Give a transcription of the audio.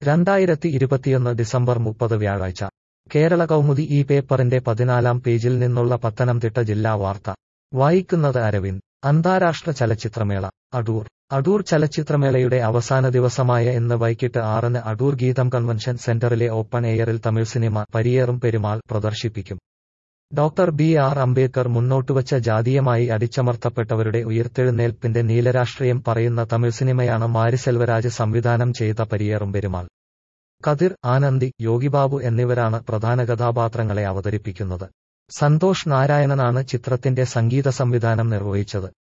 രണ്ടായിരത്തി ഇരുപത്തിയൊന്ന് ഡിസംബർ മുപ്പത് വ്യാഴാഴ്ച കേരള കൗമുദി ഈ പേപ്പറിന്റെ പതിനാലാം പേജിൽ നിന്നുള്ള പത്തനംതിട്ട ജില്ലാ വാർത്ത വായിക്കുന്നത് അരവിന്ദ് അന്താരാഷ്ട്ര ചലച്ചിത്രമേള അടൂർ അടൂർ ചലച്ചിത്രമേളയുടെ അവസാന ദിവസമായ ഇന്ന് വൈകിട്ട് ആറിന് അടൂർ ഗീതം കൺവെൻഷൻ സെന്ററിലെ ഓപ്പൺ എയറിൽ തമിഴ് സിനിമ പരിയേറും പെരുമാൾ പ്രദർശിപ്പിക്കും ഡോക്ടർ ബി ആർ അംബേദ്കർ മുന്നോട്ടുവച്ച ജാതീയമായി അടിച്ചമർത്തപ്പെട്ടവരുടെ ഉയിർത്തെഴുന്നേൽപ്പിന്റെ നീലരാഷ്ട്രീയം പറയുന്ന തമിഴ് സിനിമയാണ് മാരിസെൽവരാജ് സംവിധാനം ചെയ്ത പരിയേറും പെരുമാൾ കതിർ ആനന്ദി യോഗിബാബു എന്നിവരാണ് പ്രധാന കഥാപാത്രങ്ങളെ അവതരിപ്പിക്കുന്നത് സന്തോഷ് നാരായണനാണ് ചിത്രത്തിന്റെ സംഗീത സംവിധാനം നിർവഹിച്ചത്